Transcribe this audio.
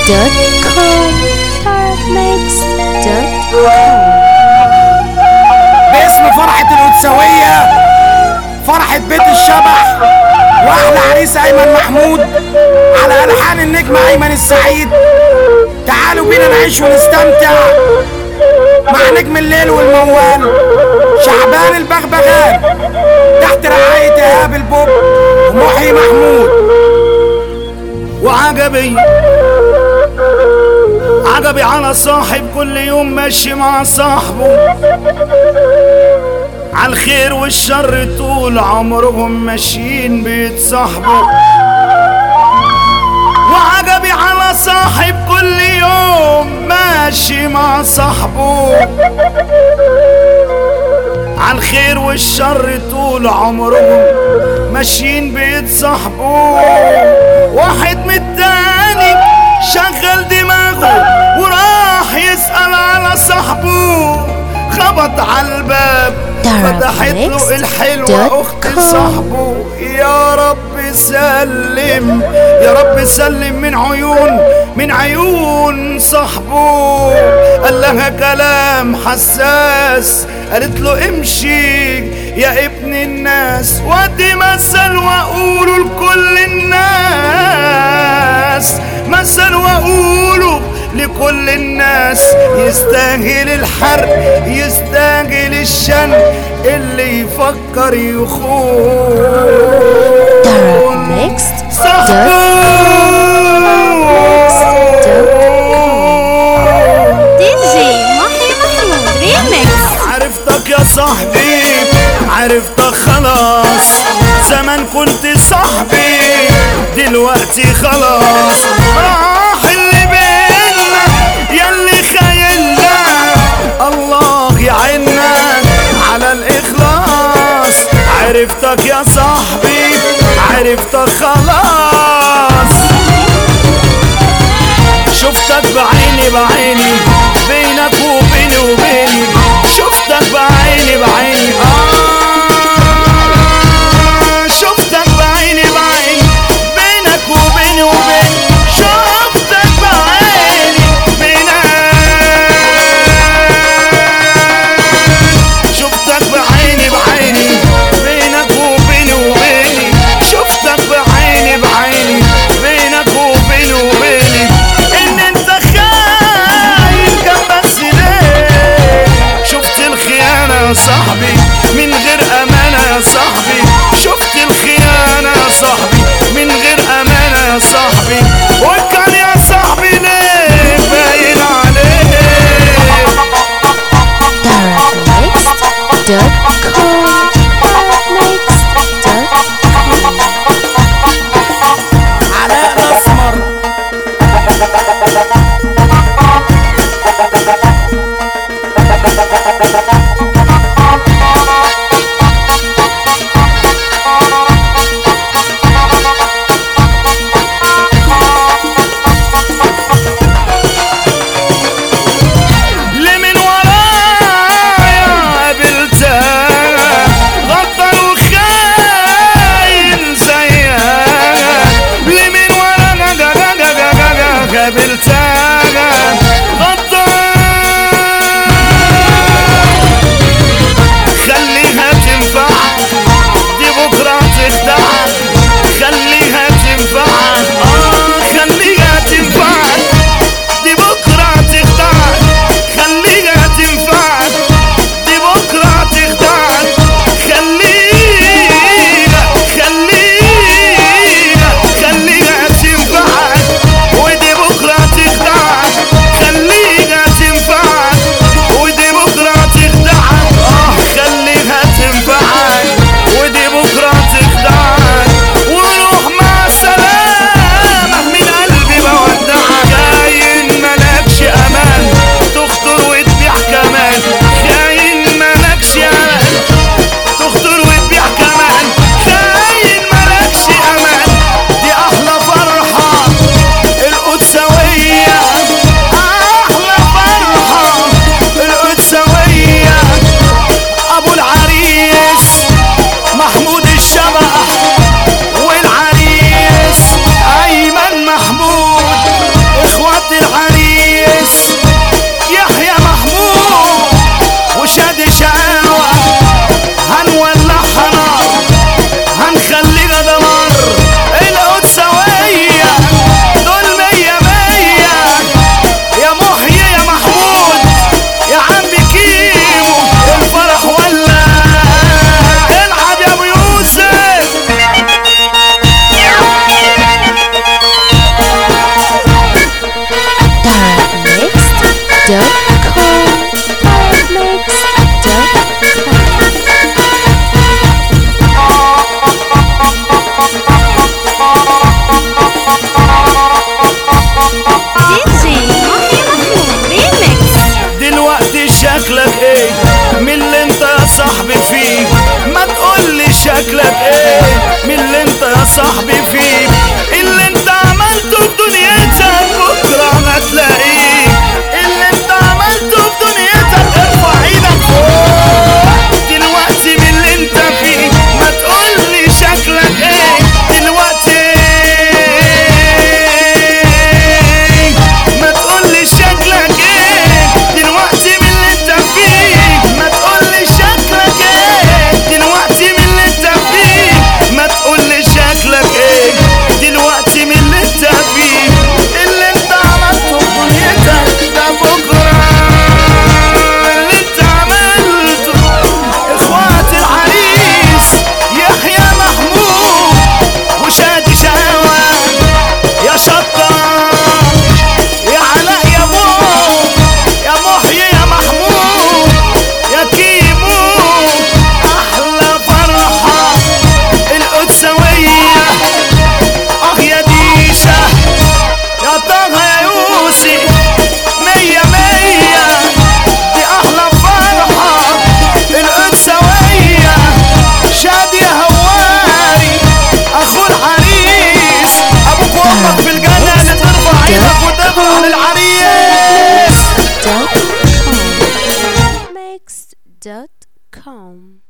darabmix.com darabmix.com باسم فرحة الأنثوية فرحة بيت الشبح وأحلى عريس أيمن محمود على ألحان النجم أيمن السعيد تعالوا بينا نعيش ونستمتع مع نجم الليل والموال شعبان البغبغان تحت رعاية إيهاب البوب ومحيي محمود وعجبي عجبي على صاحب كل يوم ماشي مع صاحبه على الخير والشر طول عمرهم ماشيين بيتصاحبوا وعجبي على صاحب كل يوم ماشي مع صاحبه على الخير والشر طول عمرهم ماشيين بيتصاحبوا واحد من التاني شغل دماغه وراح يسأل على صاحبه خبط على الباب فتحت له الحلوة أخت صاحبه يا رب سلم يا رب سلم من عيون من عيون صاحبه قال لها كلام حساس قالت له امشي يا ابن الناس ودي مثل واقوله لكل الناس مثل واقوله لكل الناس يستاهل الحرق يستاهل الشن اللي يفكر يخون darabmix.com DJ محي محمود ريميكس عرفتك يا صاحبي عرفتك خلاص زمان كنت صاحبي دلوقتي خلاص راح اللي بينا ياللي خايلنا الله يعيننا على الإخلاص عرفتك يا صاحبي عرفتك خلاص شفتك بعيني بعيني بينك وبيني وبيني شفتك بعيني بعيني آه شفتك بعيني بعيني بينك وبيني وبيني شفتك بعيني بينك شفتك بعيني بعيني بينك وبيني وبيني شفتك بعيني بعيني بينك وبيني وبيني ان انت خاين كان بس ليه شفت الخيانة يا صاحبي من غير امانة يا صاحبي شفت الخيانة يا صاحبي من غير امانة يا صاحبي وكان يا صاحبي ليه باين عليه darabmix.com darabmix.com علاء الأسمر اللي من ورايا قابلتها غدر وخاين زيها اللي من ورايا قابلتها غدر خليها تنفعك دي بكرة تخدعك خليها تنفعك آه خليها تنفعك دي بكرة تخدعك خليها تنفعك دي بكرة تخدعك خليها خليها خليها تنفعك ودي بكرة تخدعك DJMohammed.com